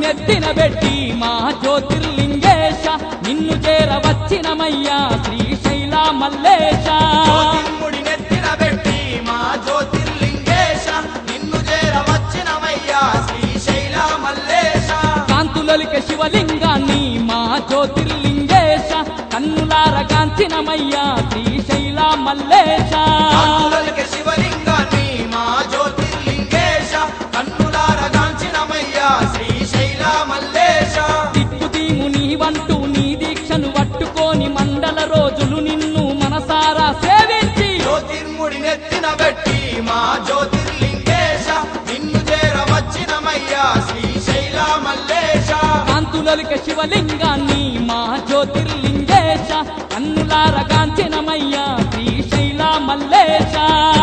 నెత్తిన పెట్టి మా జ్యోతిర్లింగేశ నిన్ను చేరవచ్చినమయ్యా శ్రీశైల మల్లేశ జ్యోతిర్ముడి నెత్తిన పెట్టి మా జ్యోతిర్లింగేశ నిన్ను చేరవచ్చినమయ్యా శ్రీశైల మల్లేశ కాంతులలిక శివలింగాన్ని మా జ్యోతిర్లింగేశ కన్నులార కాంచినమయ్యా శ్రీశైల మల్లేశ కాంతులలిక శివలింగాన్ని మా జ్యోతిర్లింగేశ కన్నులార గాంచినమయ్యా శ్రీశైల మల్లేశ దిక్కుదీము నీవంటూ నీ దీక్షను పట్టుకొని మండల రోజులు నిన్ను మనసారా సేవించి జ్యోతిర్ముడి నెత్తిన పెట్టి మా జ్యోతిర్లింగేశ నిన్ను చేరవచ్చినమయ్యా శ్రీశైల మల్లేశ కాంతులలిక శివలింగాన్ని మా జ్యోతిర్లింగేశ కన్నులార కాంచినమయ్యా శ్రీశైల మల్లేశ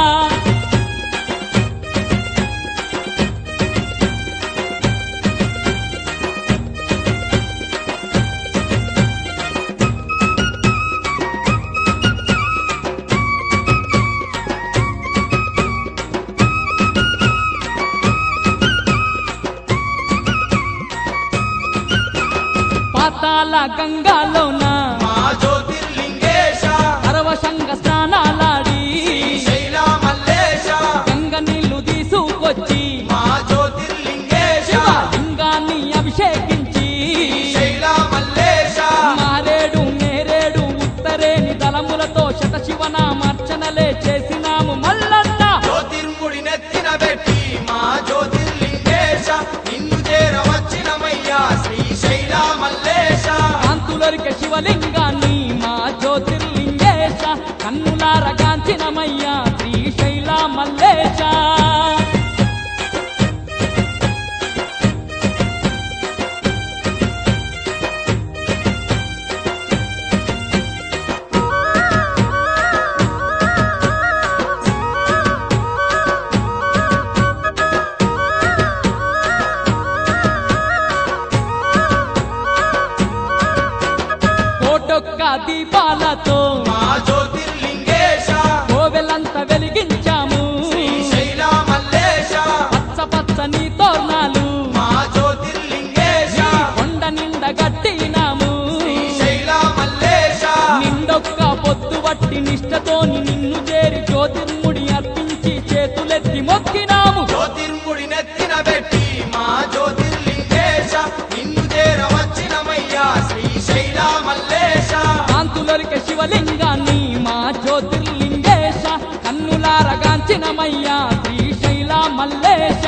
పాతాల గంగాలోన మా జ్యోతిర్లింగేశ పరవశంగ స్నానాలాడి శ్రీశైల మల్లేశ గంగ నీళ్లు తీసుకొచ్చి మా జ్యోతిర్లింగేశ శివలింగాన్ని అభిషేకించి శ్రీశైల మల్లేశ మారేడు నేరేడు ఉత్తరేని దళములతో శత శివనామర్చనలే చేసినాము మల్లన్న జ్యోతిర్ముడి నెత్తిన పెట్టి మా జ్యోతిర్లింగేశ నిన్ను చేరవచ్చినమయ్యా శ్రీశైల మల్లేశ కాంతులరిక శివలింగాన్ని మా జ్యోతిర్లింగేశ కన్నులార గాంచినమయ్యా శ్రీశైల మల్లేశ కోటొక్క దీపాలతో మా జ్యోతిర్లింగేశ కోవెలంత వెలిగించాము శ్రీశైల మల్లేశ పచ్చ పచ్చని తోర్ణాలు మా జ్యోతిర్లింగేశ కొండ నిండ గట్టినాము శ్రీశైల మల్లేశ నిండొక్క పొద్దు వట్టి నిష్టతోని నిన్ను చేరి జ్యోతిర్ముడి అర్పించి చేతులెత్తి మొక్కినాము జ్యోతిర్ముడి నెత్తిన పెట్టి మా జ్యోతిర్లింగేశ నిన్ను చేరవచ్చినమయ్యా శ్రీశైల మల్లేశ కాంతులరిక శివలింగాన్ని మా జ్యోతిర్లింగేశ కన్నులారగాంచినమయ్యా శ్రీశైల మల్లేశ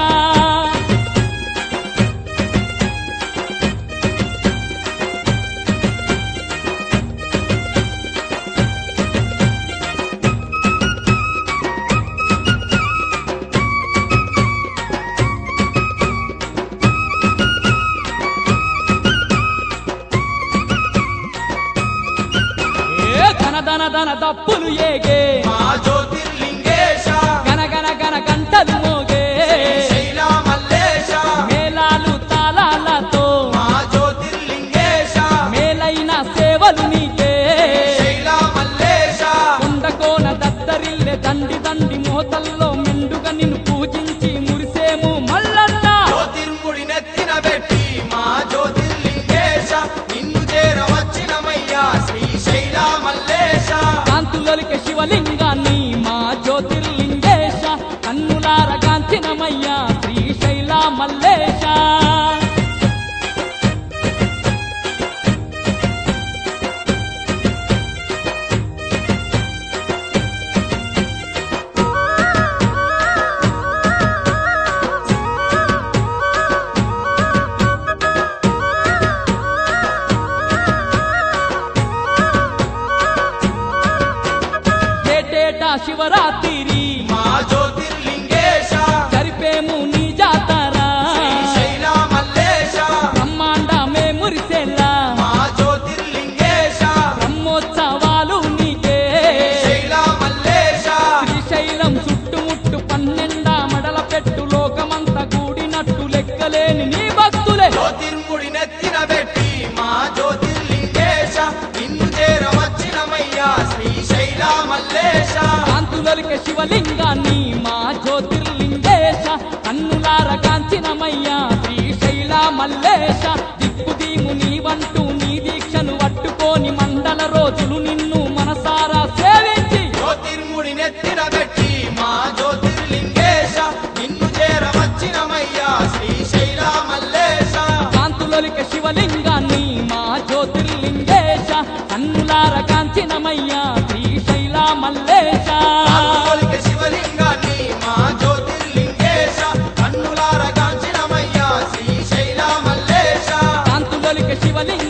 ఏ ధన ధన ధన దప్పులు ఏగే మా జ్యోతిర్లింగేశ గనగన గన గంటలు మోగే శ్రీశైల మల్లేశ మేళాలు తాళాలతో మా జ్యోతిర్లింగేశ మేలైన సేవలు నీకే శ్రీశైల మల్లేశ కొండకోన దద్దరిల్లె దండి దండి మోతల్లో మెండుగా నిన్ను పూజించి మురిసేము మల్లన్న జ్యోతిర్ముడి నెత్తిన పెట్టి మా జ్యోతిర్లింగేశ నిన్ను చేరవచ్చినమయ్యా శ్రీశైల మల్లేశ కాంతులలిక శివలింగాన్ని మా జ్యోతిర్లింగేశ కన్నులారగాంచినమయ్యా శ్రీశైల మల్లేశ ఏటేటా శివరాత్రి మా జ్యోతిర్లింగేశ జరిపేము నీ జాతర శ్రీశైల మల్లేశ బ్రహ్మాండమే మురిసేలా మా జ్యోతిర్లింగేశ బ్రహ్మోత్సవాలు నీకే శ్రీశైల మల్లేశ శ్రీశైలం చుట్టుముట్టు పన్నెండా మడల పెట్టు లోకమంత కూడినట్టు లెక్కలేని నీ భక్తులే జ్యోతిర్ముడి నెత్తిన పెట్టి మా జ్యోతిర్లింగేశ నిన్ను చేరవచ్చినమయ్యా శ్రీశైల మల్లేశ కాంతులలిక శివలింగాన్ని మా జ్యోతిర్లింగేశ కన్నులార కాంచినమయ్యా శ్రీశైల మల్లేశ దిక్కుదీము నీవంటూ నీ దీక్షను పట్టుకోని మండల రోజులు నిన్ను మనసారా సేవించి జ్యోతిర్ముడి నెత్తిన పెట్టి మా జ్యోతిర్లింగేశ నిన్ను చేరవచ్చినమయ్యా శ్రీశైల మల్లేశ కాంతులొలిక శివలింగాన్ని మా జ్యోతిర్లింగేశ కన్నులార కాంచినమయ్యా శ్రీశైల మల్లేశ కాలుకొలిక శివలింగాన్ని మా జ్యోతిర్లింగేశ కన్నులార కాంచినమయ్యా శ్రీశైల మల్లేశ కాంతులొలిక శివలింగ